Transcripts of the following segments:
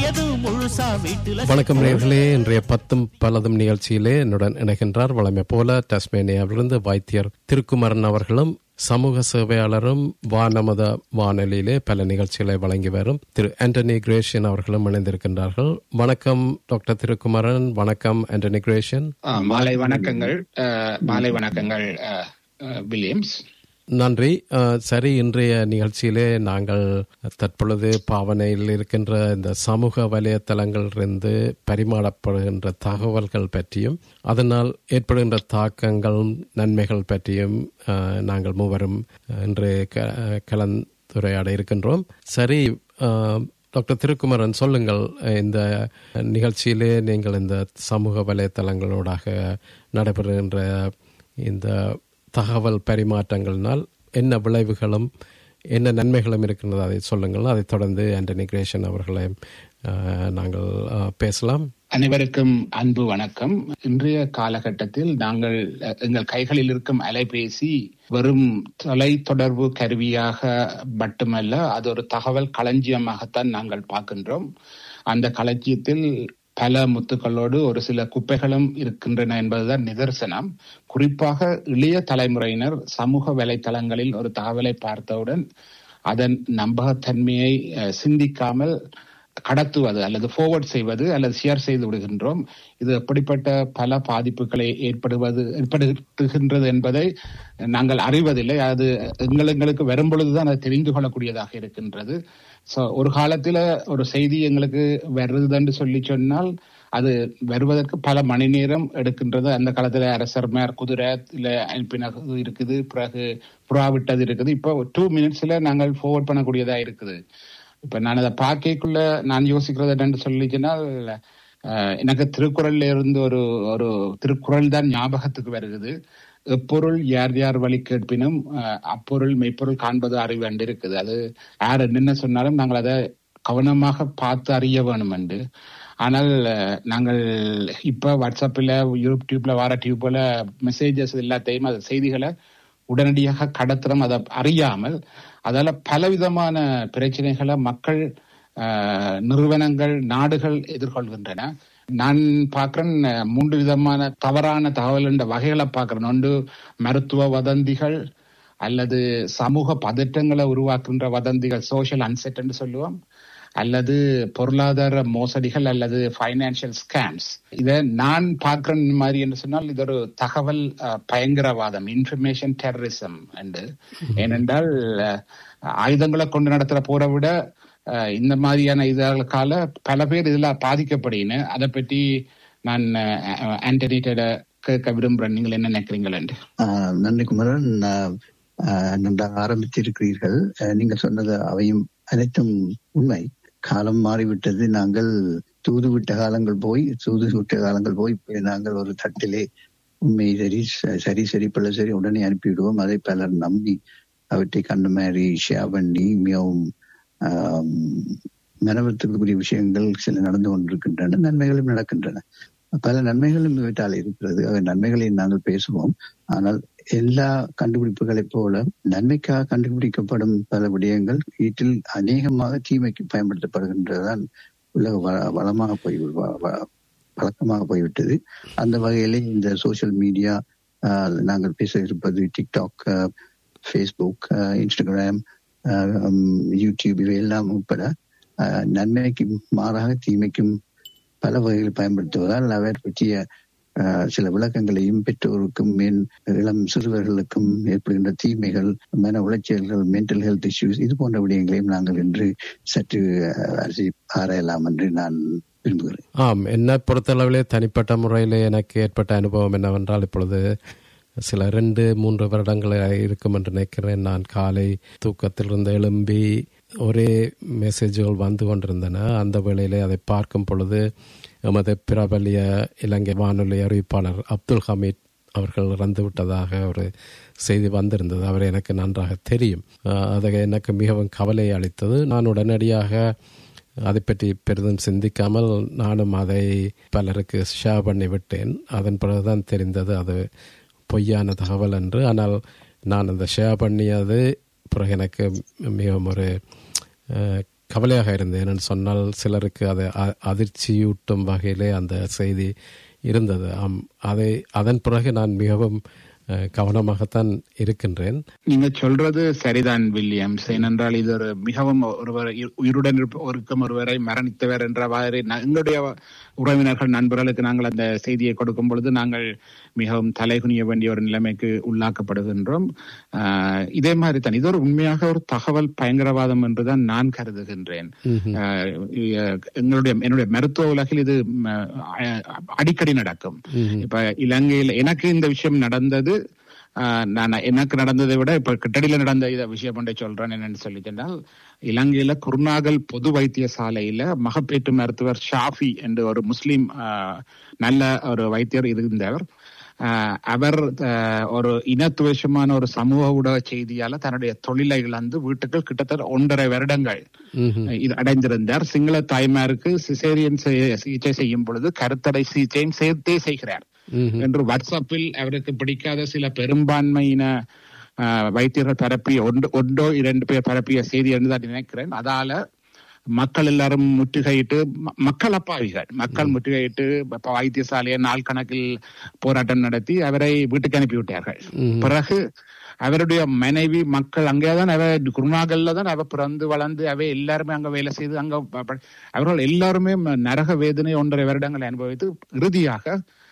எதுவும் முழுசா வீட்டுல வணக்கம் நேர்களே இன்றைய பத்தும் பலதும் நிகழ்ச்சியிலே என்னுடன் இணைகின்றார் வளமை போல டஸ்மேனியாவிலிருந்து வைத்தியர் திருக்குமரன் அவர்களும் சமூக சேவையாளரும் வானமத வானொலியிலே பல நிகழ்ச்சிகளை வழங்கி வரும் திரு ஆண்டனி கிரேஷன் அவர்களும் இணைந்திருக்கின்றார்கள் வணக்கம் டாக்டர் திருக்குமரன் வணக்கம் ஆண்டனி கிரேஷன் ஆ, மாலை வணக்கங்கள் ஆ, மாலை வணக்கங்கள் ஆ, ஆ, வில்லியம்ஸ் நன்றி அஹ், சரி இன்றைய நிகழ்ச்சியிலே நாங்கள் தற்பொழுது பாவனையில் இருக்கின்ற இந்த சமூக வலைத்தளங்களிலிருந்து பரிமாறப்படுகின்ற தகவல்கள் பற்றியும் அதனால் ஏற்படுகின்ற தாக்கங்கள் நன்மைகள் பற்றியும் அஹ், நாங்கள் மூவரும் இன்று க- கலந்துரையாட இருக்கின்றோம் சரி அஹ், டாக்டர் திருக்குமரன் சொல்லுங்கள் இந்த நிகழ்ச்சியிலே நீங்கள் இந்த சமூக வலைத்தளங்களோடாக நடைபெறுகின்ற இந்த தகவல் பரிமாற்றங்களினால் என்ன விளைவுகளும் என்ன நன்மைகளும் இருக்கின்றது அதை சொல்லுங்கள் அதைத் தொடர்ந்து ஆண்டனி கிரேஷன் அவர்களை அஹ், நாங்கள் அஹ், பேசலாம் அனைவருக்கும் அன்பு வணக்கம் இன்றைய காலகட்டத்தில் நாங்கள் அ, எங்கள் கைகளில் இருக்கும் அலைபேசி வெறும் தொலைத்தொடர்பு கருவியாக மட்டுமல்ல அது ஒரு தகவல் களஞ்சியமாகத்தான் நாங்கள் பார்க்கின்றோம் அந்த களஞ்சியத்தில் பல முத்துக்களோடு ஒரு சில குப்பைகளும் இருக்கின்றன என்பதுதான் நிதர்சனம் குறிப்பாக இளைய தலைமுறையினர் சமூக வலைத்தளங்களில் ஒரு தகவலை பார்த்தவுடன் அதன் நம்பகத்தன்மையை அ, சிந்திக்காமல் கடத்துவது அல்லது forward செய்வது அல்லது ஷேர் செய்து விடுகின்றோம் இது எப்படிப்பட்ட பல பாதிப்புகளை ஏற்படுவது ஏற்படுத்துகின்றது என்பதை நாங்கள் அறிவதில்லை அது எங்கள் எங்களுக்கு வரும் பொழுதுதான் அதை தெரிந்து கொள்ளக்கூடியதாக இருக்கின்றது சோ ஒரு காலத்துல ஒரு செய்தி எங்களுக்கு வருதுன்னு சொல்லி சொன்னால் அது வருவதற்கு பல மணி நேரம் எடுக்கின்றது அந்த காலத்துல அரசர் மேர் குதிரை இல்ல அனுப்பினது இருக்குது பிறகு புறா விட்டது இருக்குது இப்போ டூ மினிட்ஸ்ல நாங்கள் forward பண்ணக்கூடியதா இருக்குது இப்ப நான் அதை பார்க்கக்குள்ள நான் யோசிக்கிறது என்னன்னு சொல்லிச்சுனால் அஹ், எனக்கு திருக்குறள்ல இருந்து ஒரு ஒரு திருக்குறள் தான் ஞாபகத்துக்கு வருகிறது எப்பொருள் யார் யார் வழி கேட்பினும் அஹ், அப்பொருள் மெய்ப்பொருள் காண்பது அறிவு என்று இருக்குது அது யார் என்னென்ன சொன்னாலும் நாங்கள் அதை கவனமாக பார்த்து அறிய வேணும் என்று ஆனால் அஹ், நாங்கள் இப்ப வாட்ஸ்அப்ல யூடியூப்ல வர டியூப்ல மெசேஜஸ் எல்லாத்தையும் அது செய்திகளை உடனடியாக கடத்துறோம் அதை அறியாமல் அதால பலவிதமான பிரச்சனைகளை மக்கள் ஆஹ், நிறுவனங்கள் நாடுகள் எதிர்கொள்கின்றன நான் பார்க்கிறேன் அஹ், மூன்று விதமான தவறான தகவல் என்ற வகைகளை பார்க்கிறேன் ஒன்று மருத்துவ வதந்திகள் அல்லது சமூக பதற்றங்களை உருவாக்குகின்ற வதந்திகள் சோஷியல் அன்செட் என்று சொல்லுவோம் அல்லது பொருளாதார மோசடிகள் அல்லது ஃபைனான்சியல் ஸ்கேம்ஸ் இதை நான் பார்க்கிற மாதிரி என்று சொன்னால் இது ஒரு தகவல் அஹ், பயங்கரவாதம் இன்ஃபர்மேஷன் டெரரிசம் என்று ஏனென்றால் அஹ், ஆயுதங்களை கொண்டு நடத்துற போரை விட அஹ், இந்த மாதிரியான இதுகளுக்கால பல பேர் இதுல பாதிக்கப்படுகின அதை பற்றி நான் ஆண்டனிட்ட கேட்க விரும்புறேன் நீங்கள் என்ன நினைக்கிறீங்கள் என்று ஆஹ் நன்றி குமரன் ஆஹ் ஆஹ் நன்றாக ஆரம்பித்திருக்கிறீர்கள் ஆஹ் நீங்கள் சொன்னது அவையும் அனைத்தும் உண்மை காலம் மாறிவிட்டது நாங்கள் தூது விட்ட காலங்கள் போய் தூது விட்ட காலங்கள் போய் இப்ப நாங்கள் ஒரு தட்டிலே உண்மை சரி ச- சரி சரி பிள்ளை சரி உடனே அனுப்பிவிடுவோம் அதை பலர் நம்பி அவற்றை கண்ட மாதிரி ஷேர் பண்ணி மிகவும் ஆஹ் மனவத்துக்குரிய விஷயங்கள் சில நடந்து கொண்டிருக்கின்றன நன்மைகளும் நடக்கின்றன பல நன்மைகளும் இவற்றால் இருக்கிறது அவை நன்மைகளை நாங்கள் பேசுவோம் ஆனால் எல்லா கண்டுபிடிப்புகளைப் போல நன்மைக்காக கண்டுபிடிக்கப்படும் பல விடயங்கள் வீட்டில் அநேகமாக தீமைக்கு பயன்படுத்தப்படுகின்றதுதான் உலக வ- வளமாக போய் வ- வ- பழக்கமாக போய்விட்டது அந்த வகையிலே இந்த சோஷியல் மீடியா நாங்கள் பேச இருப்பது டிக்டாக் ஃபேஸ்புக் இன்ஸ்டாகிராம் யூடியூப் இவையெல்லாம் உட்பட ஆஹ், நன்மைக்கு மாறாக தீமைக்கும் பல வகையில் பயன்படுத்துவதால் அவர் பற்றிய ஆஹ், சில விளக்கங்களையும் பெற்றோருக்கும் மேல் இளம் சிறுவர்களுக்கும் ஏற்படுகின்ற தீமைகள் மன உளைச்சல்கள் மென்டல் ஹெல்த் இஷ்யூஸ் இது போன்ற விடயங்களையும் நாங்கள் இன்று சற்று ஆஹ், அலசி ஆராயலாம் என்று நான் விரும்புகிறேன் ஆம் என்னை பொறுத்தளவிலே தனிப்பட்ட முறையில் எனக்கு ஏற்பட்ட அனுபவம் என்னவென்றால் இப்பொழுது சில ரெண்டு மூன்று வருடங்கள் இருக்கும் என்று நினைக்கிறேன் நான் காலை தூக்கத்திலிருந்து எழும்பி ஒரே மெசேஜ்கள் வந்து கொண்டிருந்தன அந்த வேளையிலே அதை பார்க்கும் பொழுது எமது பிரபலிய இலங்கை வானொலி அறிவிப்பாளர் அப்துல் ஹமீத் அவர்கள் இறந்து விட்டதாக ஒரு செய்தி வந்திருந்தது அவர் எனக்கு நன்றாக தெரியும் அஹ் அது எனக்கு மிகவும் கவலை அளித்தது நான் உடனடியாக அதை பற்றி பெரிதும் சிந்திக்காமல் நானும் அதை பலருக்கு ஷேர் பண்ணி விட்டேன் அதன் பிறகுதான் தெரிந்தது அது பொய்யான தகவல் என்று ஆனால் நான் அந்த ஷேர் பண்ணியது பிறகு எனக்கு மிகவும் ஒரு அஹ், கவலையாக இருந்தேன் என்று சொன்னால் சிலருக்கு அதை அ- அதிர்ச்சியூட்டும் வகையிலே அந்த செய்தி இருந்தது ஆம் அதை அதன் பிறகு நான் மிகவும் அஹ், கவனமாகத்தான் இருக்கின்றேன் நீங்க சொல்றது சரிதான் வில்லியம்ஸ் ஏனென்றால் இது ஒரு மிகவும் ஒருவர் இ- உயிருடன் இருப்ப- இருக்கும் ஒருவரை மரணித்தவர் என்ற மாதிரி ந- எங்களுடைய உறவினர்கள் நண்பர்களுக்கு நாங்கள் அந்த செய்தியை கொடுக்கும் பொழுது நாங்கள் மிகவும் தலைகுனிய வேண்டிய ஒரு நிலைமைக்கு உள்ளாக்கப்படுகின்றோம் ஆஹ், இதே மாதிரி தான் இது ஒரு உண்மையாக ஒரு தகவல் பயங்கரவாதம் என்றுதான் நான் கருதுகின்றேன் ஆஹ், இ- எங்களுடைய என்னுடைய மருத்துவ உலகில் இது ம, அ- அடிக்கடி நடக்கும் இப்ப இலங்கையில் எனக்கு இந்த விஷயம் நடந்தது ஆஹ், நான் எனக்கு நடந்ததை விட இப்ப கிட்டடியில நடந்த இத விஷயம் ஒன்றை சொல்றேன் என்னன்னு சொல்லி சொன்னால் இலங்கையில குருநாகல் பொது வைத்தியசாலையில மகப்பேற்று மருத்துவர் ஷாஃபி என்று ஒரு முஸ்லிம் ஆஹ், நல்ல ஒரு வைத்தியர் இருந்தவர் ஆஹ், அவர் ஆஹ், ஒரு இனத்துவேஷமான ஒரு சமூக ஊடக செய்தியால தன்னுடைய தொழிலை இழந்து வீட்டுக்குள் கிட்டத்தட்ட ஒன்றரை வருடங்கள் இது அடைந்திருந்தார் சிங்கள தாய்மாருக்கு சிசேரியன் சிகிச்சை செய்யும் பொழுது கருத்தடை சிகிச்சையும் சேர்த்தே செய்கிறார் என்று வாட்ஸ்அப்பில் அவருக்கு பிடிக்காத சில பெரும்பான்மையின ஆஹ், வைத்தியர்கள் பரப்பிய ஒன்று ஒன்றோ இரண்டு பேர் பரப்பிய செய்தி என்று தான் நினைக்கிறேன் அதால மக்கள் எல்லாரும் முற்றுகையிட்டு ம- மக்கள் அப்பாவிகள் மக்கள் முற்றுகையிட்டு இப்ப வைத்தியசாலையை நாள் கணக்கில் போராட்டம் நடத்தி அவரை வீட்டுக்கு அனுப்பிவிட்டார்கள் பிறகு அவருடைய மனைவி மக்கள் அங்கேதான் அவ குருநாகல்ல தான் அவ பிறந்து வளர்ந்து அவ எல்லாருமே அங்க வேலை செய்து அங்க ப- ப- அவர்கள் எல்லாருமே ம- நரக வேதனை ஒன்றரை வருடங்களை அனுபவித்து இறுதியாக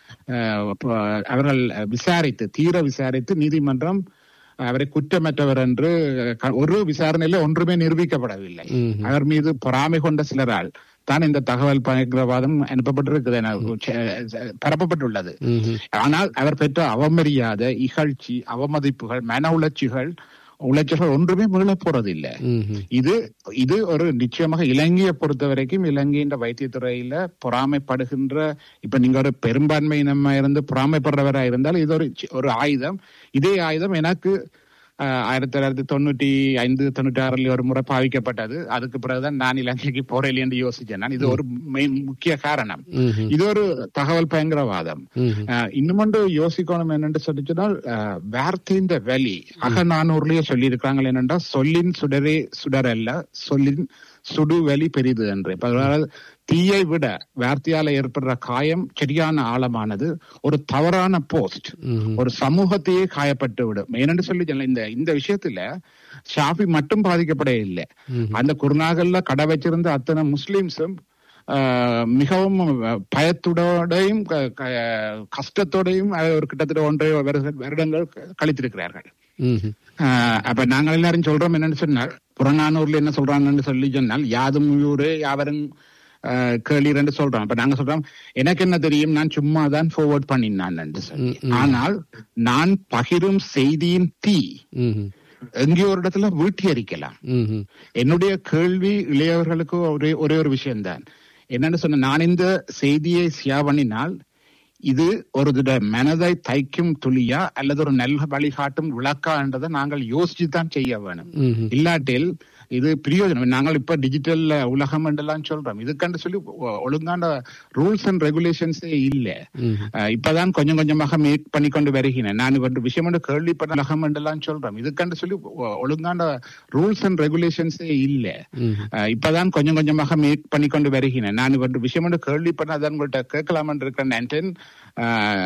அஹ், ப- அவர்கள் விசாரித்து தீர விசாரித்து நீதிமன்றம் அவரை குற்றமற்றவர் என்று க- ஒரு விசாரணையில ஒன்றுமே நிரூபிக்கப்படவில்லை அவர் மீது பொறாமை கொண்ட சிலரால் தான் இந்த தகவல் பயங்கரவாதம் அனுப்பப்பட்டிருக்குது என செ- பரப்பப்பட்டுள்ளது ஆனால் அவர் பெற்ற அவமரியாதை இகழ்ச்சி அவமதிப்புகள் மன உளைச்சிகள் உளைச்சல்கள் ஒன்றுமே மீளப் போறது இல்ல இது இது ஒரு நிச்சயமாக இலங்கையை பொறுத்த வரைக்கும் இலங்கையின் வைத்தியத்துறையில பொறாமைப்படுகின்ற இப்ப நீங்க ஒரு பெரும்பான்மையினமா இருந்து பொறாமைப்படுறவரா இருந்தால் இது ஒரு சி- ஒரு ஆயுதம் இதே ஆயுதம் எனக்கு ஆஹ், ஆயிரத்தி தொள்ளாயிரத்தி தொண்ணூற்றி ஐந்து தொண்ணூற்றி ஆறில் ஒரு முறை பாவிக்கப்பட்டது அதுக்கு பிறகுதான் நான் இலங்கைக்கு போறேன் என்று யோசிச்சேன் நான் இது ஒரு மெயின் முக்கிய காரணம் இது ஒரு தகவல் பயங்கரவாதம் ஆஹ், இன்னும் ஒன்று யோசிக்கணும் என்னென்று சொல்லி சொன்னால் ஆஹ், வார்த்தையின் வெளி அகநானூர்லயே சொல்லி இருக்காங்க என்னென்றா சொல்லின் சுடரே சுடரல்ல சொல்லின் சுடுவெளி பெரிது என்று இப்ப அதாவது தீயை விட வார்த்தையால ஏற்படுற காயம் சரியான ஆழமானது ஒரு தவறான போஸ்ட் ஒரு சமூகத்தையே காயப்பட்டு விடும் ஏனென்று சொல்லி சொன்ன இந்த இந்த விஷயத்துல ஷாஃபி மட்டும் பாதிக்கப்பட இல்லை அந்த குருநாகல்ல கடை வச்சிருந்த அத்தனை முஸ்லிம்ஸும் ஆஹ், மிகவும் பயத்துடோடையும் க- க- கஷ்டத்தோடையும் அஹ், ஒரு கிட்டத்தட்ட ஒன்றரை வருட- வருடங்கள் கழித்திருக்கிறார்கள் ஆஹ் அப்ப நாங்கள் எல்லாரும் சொல்றோம் என்னன்னு சொன்னால் புறநானூர்ல என்ன சொல்றாங்கன்னு சொல்லி சொன்னால் யாதும் ஊரே யாவரும் ஆஹ், கேளீர் என்று சொல்றோம் அப்ப நாங்க சொல்றோம் எனக்கு என்ன தெரியும் நான் சும்மா தான் forward பண்ணினான் என்று சொல்லி ஆனால் நான் பகிரும் செய்தியின் தீ எங்கேயோ ஒரு இடத்துல வீட்டி அரிக்கலாம் என்னுடைய கேள்வி இளையவர்களுக்கு ஒரே ஒரே ஒரு விஷயம்தான் என்னன்னு சொன்ன நான் இந்த செய்தியை ஷேர் பண்ணினால் இது ஒரு திட மனதை தைக்கும் துளியா அல்லது ஒரு நல்ல வழிகாட்டும் விளக்கா என்றதை நாங்கள் யோசிச்சு தான் செய்ய வேணும் இல்லாட்டில் இது பிரயோஜனம் நாங்கள் இப்ப டிஜிட்டல் உலகம் என்றெல்லாம் சொல்றோம் இதுக்கண்டு சொல்லி ஒ- ஒழுங்கான ரூல்ஸ் அண்ட் ரெகுலேஷன்ஸே இல்ல அஹ் இப்பதான் கொஞ்சம் கொஞ்சமாக மேக் பண்ணி கொண்டு வருகிறேன் நான் ஒரு விஷயம் ஒன்று கேள்விப்பட்ட உலகம் என்றெல்லாம் சொல்றோம் இதுக்கண்டு சொல்லி ஒ- ஒழுங்கான ரூல்ஸ் அண்ட் ரெகுலேஷன்ஸே இல்ல அஹ் இப்பதான் கொஞ்சம் கொஞ்சமாக மேக் பண்ணி கொண்டு வருகிறேன் நான் ஒரு விஷயம் ஒன்று கேள்விப்பட்ட அதான் உங்கள்கிட்ட கேட்கலாம் இருக்கிறேன்